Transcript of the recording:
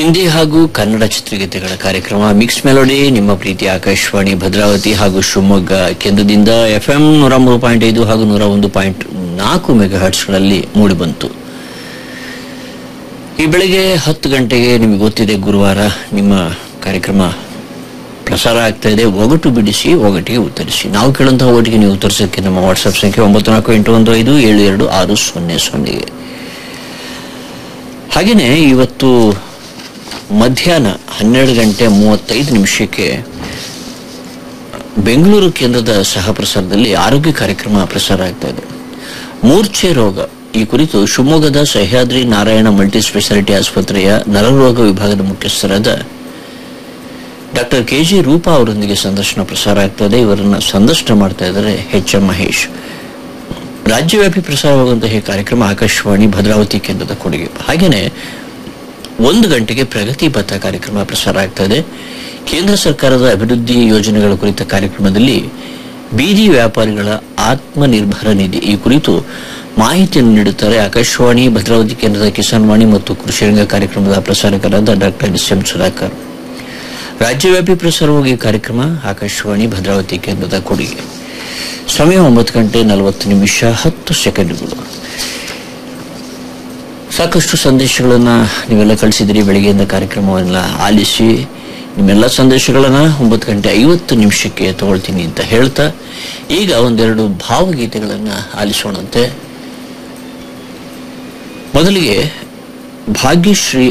ಹಿಂದಿ ಹಾಗೂ ಕನ್ನಡ ಚಿತ್ರಗೀತೆಗಳ ಕಾರ್ಯಕ್ರಮ ಮಿಕ್ಸ್ ಮೆಲೋಡಿ ನಿಮ್ಮ ಪ್ರೀತಿ ಆಕಾಶವಾಣಿ ಭದ್ರಾವತಿ ಹಾಗೂ ಶಿವಮೊಗ್ಗ ಕೇಂದ್ರದಿಂದ ಎಫ್ಎಂ ನೂರ ಮೂರು ಪಾಯಿಂಟ್ ಐದು ಹಾಗೂ ನೂರ ಒಂದು ಪಾಯಿಂಟ್ ನಾಲ್ಕು ಮೆಗಾ ಹರ್ಟ್ಸ್ಗಳಲ್ಲಿ ಮೂಡಿಬಂತು ಈ ಬೆಳಿಗ್ಗೆ ಹತ್ತು ಗಂಟೆಗೆ ನಿಮಗೆ ಗೊತ್ತಿದೆ ಗುರುವಾರ ನಿಮ್ಮ ಕಾರ್ಯಕ್ರಮ ಪ್ರಸಾರ ಆಗ್ತಾ ಇದೆ ಒಗಟು ಬಿಡಿಸಿ ಒಗಟಿಗೆ ಉತ್ತರಿಸಿ ನಾವು ಕೇಳುವಂತಹ ಒಗಟಿಗೆ ನೀವು ಉತ್ತರಿಸೋಕ್ಕೆ ನಮ್ಮ ವಾಟ್ಸ್ಆಪ್ ಸಂಖ್ಯೆ ಒಂಬತ್ತು ನಾಲ್ಕು ಎಂಟು ಒಂದು ಐದು ಏಳು ಎರಡು ಆರು ಸೊನ್ನೆ ಸೊನ್ನೆಗೆ ಹಾಗೆಯೇ ಇವತ್ತು ಮಧ್ಯಾಹ್ನ ಹನ್ನೆರಡು ಗಂಟೆ ಮೂವತ್ತೈದು ನಿಮಿಷಕ್ಕೆ ಬೆಂಗಳೂರು ಕೇಂದ್ರದ ಸಹ ಪ್ರಸಾರದಲ್ಲಿ ಆರೋಗ್ಯ ಕಾರ್ಯಕ್ರಮ ಪ್ರಸಾರ ಆಗ್ತಾ ಇದೆ ಮೂರ್ಛೆ ರೋಗ ಈ ಕುರಿತು ಶಿವಮೊಗ್ಗದ ಸಹ್ಯಾದ್ರಿ ನಾರಾಯಣ ಮಲ್ಟಿ ಸ್ಪೆಷಾಲಿಟಿ ಆಸ್ಪತ್ರೆಯ ನರರೋಗ ವಿಭಾಗದ ಮುಖ್ಯಸ್ಥರಾದ ಡಾಕ್ಟರ್ ಕೆ ಜಿ ರೂಪಾ ಅವರೊಂದಿಗೆ ಸಂದರ್ಶನ ಪ್ರಸಾರ ಆಗ್ತದೆ ಇವರನ್ನ ಸಂದರ್ಶನ ಮಾಡ್ತಾ ಇದ್ದಾರೆ ಎಚ್ ಎಂ ಮಹೇಶ್ ರಾಜ್ಯವ್ಯಾಪಿ ಪ್ರಸಾರವಾಗುವಂತಹ ಈ ಕಾರ್ಯಕ್ರಮ ಆಕಾಶವಾಣಿ ಭದ್ರಾವತಿ ಕೇಂದ್ರದ ಕೊಡುಗೆ ಹಾಗೇನೆ ಒಂದು ಗಂಟೆಗೆ ಪ್ರಗತಿ ಪಥ ಕಾರ್ಯಕ್ರಮ ಪ್ರಸಾರ ಆಗ್ತದೆ ಕೇಂದ್ರ ಸರ್ಕಾರದ ಅಭಿವೃದ್ಧಿ ಯೋಜನೆಗಳ ಕುರಿತ ಕಾರ್ಯಕ್ರಮದಲ್ಲಿ ಬೀದಿ ವ್ಯಾಪಾರಿಗಳ ಆತ್ಮನಿರ್ಭರ ನಿಧಿ ಈ ಕುರಿತು ಮಾಹಿತಿಯನ್ನು ನೀಡುತ್ತಾರೆ ಆಕಾಶವಾಣಿ ಭದ್ರಾವತಿ ಕೇಂದ್ರದ ಕಿಸಾನ್ ವಾಣಿ ಮತ್ತು ಕೃಷಿ ರಂಗ ಕಾರ್ಯಕ್ರಮದ ಪ್ರಸಾರಕರಾದ ಡಾಕ್ಟರ್ ಎಸ್ ಎಂ ಸುಧಾಕರ್ ರಾಜ್ಯವ್ಯಾಪಿ ಪ್ರಸಾರವಾಗಿ ಈ ಕಾರ್ಯಕ್ರಮ ಆಕಾಶವಾಣಿ ಭದ್ರಾವತಿ ಕೇಂದ್ರದ ಕೊಡುಗೆ ಸಮಯ ಒಂಬತ್ತು ಗಂಟೆ ನಲವತ್ತು ನಿಮಿಷ ಹತ್ತು ಸೆಕೆಂಡ್ಗಳು ಸಾಕಷ್ಟು ಸಂದೇಶಗಳನ್ನ ನೀವೆಲ್ಲ ಕಳಿಸಿದಿರಿ ಬೆಳಿಗ್ಗೆಯಿಂದ ಕಾರ್ಯಕ್ರಮವನ್ನ ಆಲಿಸಿ ನಿಮ್ಮೆಲ್ಲ ಸಂದೇಶಗಳನ್ನ ಒಂಬತ್ತು ಗಂಟೆ ಐವತ್ತು ನಿಮಿಷಕ್ಕೆ ತಗೊಳ್ತೀನಿ ಅಂತ ಹೇಳ್ತಾ ಈಗ ಒಂದೆರಡು ಭಾವಗೀತೆಗಳನ್ನ ಆಲಿಸೋಣಂತೆ ಮೊದಲಿಗೆ ಭಾಗ್ಯಶ್ರೀ